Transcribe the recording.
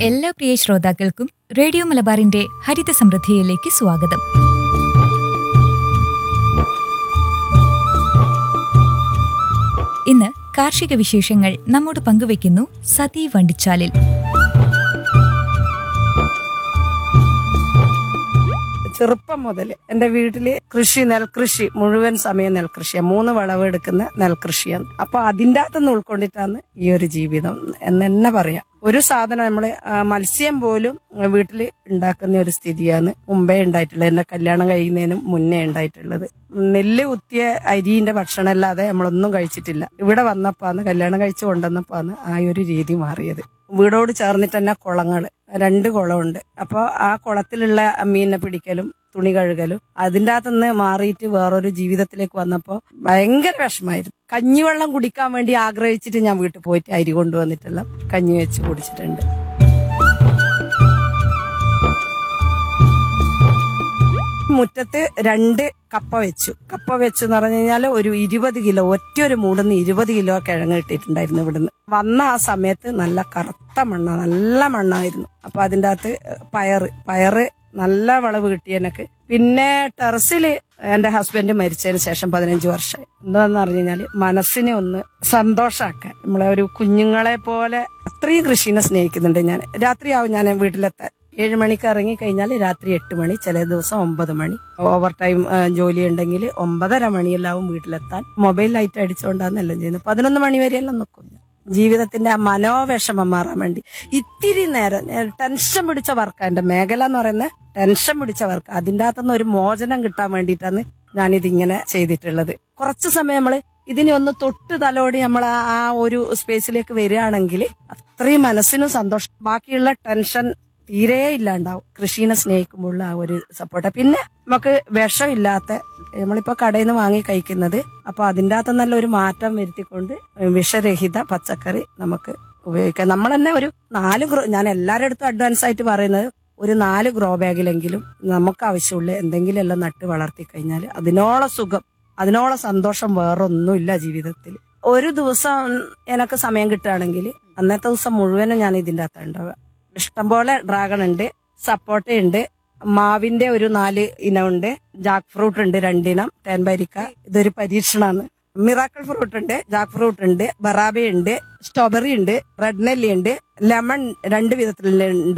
എല്ലാ പ്രിയ ശ്രോതാക്കൾക്കും റേഡിയോ മലബാറിന്റെ ഹരിത സമൃദ്ധിയിലേക്ക് സ്വാഗതം ഇന്ന് കാർഷിക വിശേഷങ്ങൾ നമ്മോട് പങ്കുവയ്ക്കുന്നു സതി വണ്ടിച്ചാലിൽ ചെറുപ്പം മുതൽ എന്റെ വീട്ടില് കൃഷി നെൽകൃഷി മുഴുവൻ സമയം നെൽകൃഷിയാണ് മൂന്ന് വിളവെടുക്കുന്ന നെൽകൃഷിയാണ് അപ്പൊ അതിൻ്റെ അകത്തുനിന്ന് ഉൾക്കൊണ്ടിട്ടാണ് ഈ ഒരു ജീവിതം എന്ന് തന്നെ പറയാം ഒരു സാധനം നമ്മള് ആ, മത്സ്യം പോലും വീട്ടിൽ ഉണ്ടാക്കുന്ന ഒരു സ്ഥിതിയാണ് മുമ്പേ ഉണ്ടായിട്ടുള്ളത് എന്റെ കല്യാണം കഴിയുന്നതിനും മുന്നേ ഉണ്ടായിട്ടുള്ളത് നെല്ല് കുത്തിയ അരിന്റെ ഭക്ഷണം അല്ലാതെ നമ്മളൊന്നും കഴിച്ചിട്ടില്ല ഇവിടെ വന്നപ്പാന്ന് കല്യാണം കഴിച്ചു കൊണ്ടുവന്നപ്പാന്ന് ആ ഒരു രീതി മാറിയത് വീടോട് ചേർന്നിട്ട് തന്നെ കുളങ്ങള് രണ്ട് കുളമുണ്ട് അപ്പോൾ ആ കുളത്തിലുള്ള മീനിനെ പിടിക്കലും തുണി കഴുകലും അതിൻ്റെ അകത്തുനിന്ന് മാറിയിട്ട് വേറൊരു ജീവിതത്തിലേക്ക് വന്നപ്പോൾ ഭയങ്കര വിഷമായിരുന്നു കഞ്ഞിവെള്ളം കുടിക്കാൻ വേണ്ടി ആഗ്രഹിച്ചിട്ട് ഞാൻ വീട്ടിൽ പോയിട്ട് അരി കൊണ്ടുവന്നിട്ടെല്ലാം കഞ്ഞി വെച്ച് കുടിച്ചിട്ടുണ്ട് മുറ്റത്ത് രണ്ട് കപ്പ വെച്ചു കപ്പ വെച്ചു എന്ന് പറഞ്ഞു കഴിഞ്ഞാൽ ഒരു ഇരുപത് കിലോ ഒറ്റ ഒരു മൂടുന്ന് ഇരുപത് കിലോ കിഴങ്ങ് ഇട്ടിട്ടുണ്ടായിരുന്നു ഇവിടുന്ന് വന്ന ആ സമയത്ത് നല്ല കറുത്ത മണ്ണ നല്ല മണ്ണായിരുന്നു അപ്പൊ അതിൻ്റെ അകത്ത് പയറ് പയറ് നല്ല വിളവ് കിട്ടി എനിക്ക് പിന്നെ ടെറസില് എന്റെ ഹസ്ബൻഡ് മരിച്ചതിന് ശേഷം പതിനഞ്ച് വർഷമായി എന്താന്ന് പറഞ്ഞു കഴിഞ്ഞാല് മനസ്സിനെ ഒന്ന് സന്തോഷാക്കാൻ നമ്മളെ ഒരു കുഞ്ഞുങ്ങളെ പോലെ അത്രയും കൃഷിനെ സ്നേഹിക്കുന്നുണ്ട് ഞാൻ രാത്രിയാവും ഞാൻ വീട്ടിലെത്താൻ ഏഴ് മണിക്ക് ഇറങ്ങി കഴിഞ്ഞാൽ രാത്രി എട്ട് മണി ചില ദിവസം ഒമ്പത് മണി ഓവർ ടൈം ജോലി ഉണ്ടെങ്കിൽ ഒമ്പതര മണിയെല്ലാവും വീട്ടിലെത്താൻ മൊബൈൽ ലൈറ്റ് അടിച്ചുകൊണ്ടാണ് എല്ലാം ചെയ്യുന്നത് പതിനൊന്ന് മണി വരെയെല്ലാം നിൽക്കും ഞാൻ. ജീവിതത്തിന്റെ ആ മനോവിഷമം മാറാൻ വേണ്ടി ഇത്തിരി നേരം ഞാൻ ടെൻഷൻ പിടിച്ച വർക്കാണ് എന്റെ മേഖല എന്ന് പറയുന്നത് ടെൻഷൻ പിടിച്ച വർക്ക് അതിൻ്റെ അകത്തുനിന്ന് ഒരു മോചനം കിട്ടാൻ വേണ്ടിയിട്ടാണ് ഞാനിതിങ്ങനെ ചെയ്തിട്ടുള്ളത് കുറച്ച് സമയം നമ്മള് ഇതിനെ ഒന്ന് തൊട്ട് തലോടി നമ്മൾ ആ ആ ഒരു സ്പേസിലേക്ക് വരികയാണെങ്കിൽ അത്രയും മനസ്സിനും സന്തോഷം ബാക്കിയുള്ള ടെൻഷൻ തീരെ ഇല്ലാണ്ടാവും കൃഷിനെ സ്നേഹിക്കുമ്പോഴുള്ള ആ ഒരു സപ്പോർട്ട് പിന്നെ നമുക്ക് വിഷമില്ലാത്ത നമ്മളിപ്പോ കടയിൽ നിന്ന് വാങ്ങി കഴിക്കുന്നത് അപ്പൊ അതിൻ്റെ അകത്ത് നല്ല ഒരു മാറ്റം വരുത്തിക്കൊണ്ട് വിഷരഹിത പച്ചക്കറി നമുക്ക് ഉപയോഗിക്കാം നമ്മൾ തന്നെ ഒരു നാല് ഗ്രോ ഞാൻ എല്ലാവരുടെ അടുത്തും അഡ്വാൻസ് ആയിട്ട് പറയുന്നത് ഒരു നാല് ഗ്രോ ബാഗിലെങ്കിലും നമുക്ക് ആവശ്യമുള്ള എന്തെങ്കിലും എല്ലാം നട്ട് വളർത്തി കഴിഞ്ഞാൽ അതിനോളം സുഖം അതിനോളം സന്തോഷം വേറൊന്നുമില്ല ജീവിതത്തിൽ ഒരു ദിവസം എനിക്ക് സമയം കിട്ടുകയാണെങ്കിൽ അന്നത്തെ ദിവസം മുഴുവനും ഞാൻ ഇതിൻ്റെ അകത്ത് ഉണ്ടാവുക ഇഷ്ടംപോലെ ഡ്രാഗൺ ഉണ്ട് സപ്പോട്ട ഉണ്ട് മാവിന്റെ ഒരു നാല് ഇനമുണ്ട് ജാക്ക് ഫ്രൂട്ട് ഉണ്ട് രണ്ടിനം തേൻപരിക്ക ഇതൊരു പരീക്ഷണമാണ് മിറാക്കിൾ ഫ്രൂട്ട് ഉണ്ട് ജാക്ക് ഫ്രൂട്ട് ഉണ്ട് ബറാബ ഉണ്ട് സ്ട്രോബെറി ഉണ്ട് റെഡ് നെല്ലി ഉണ്ട് ലെമൺ രണ്ട് വിധത്തിലുണ്ട്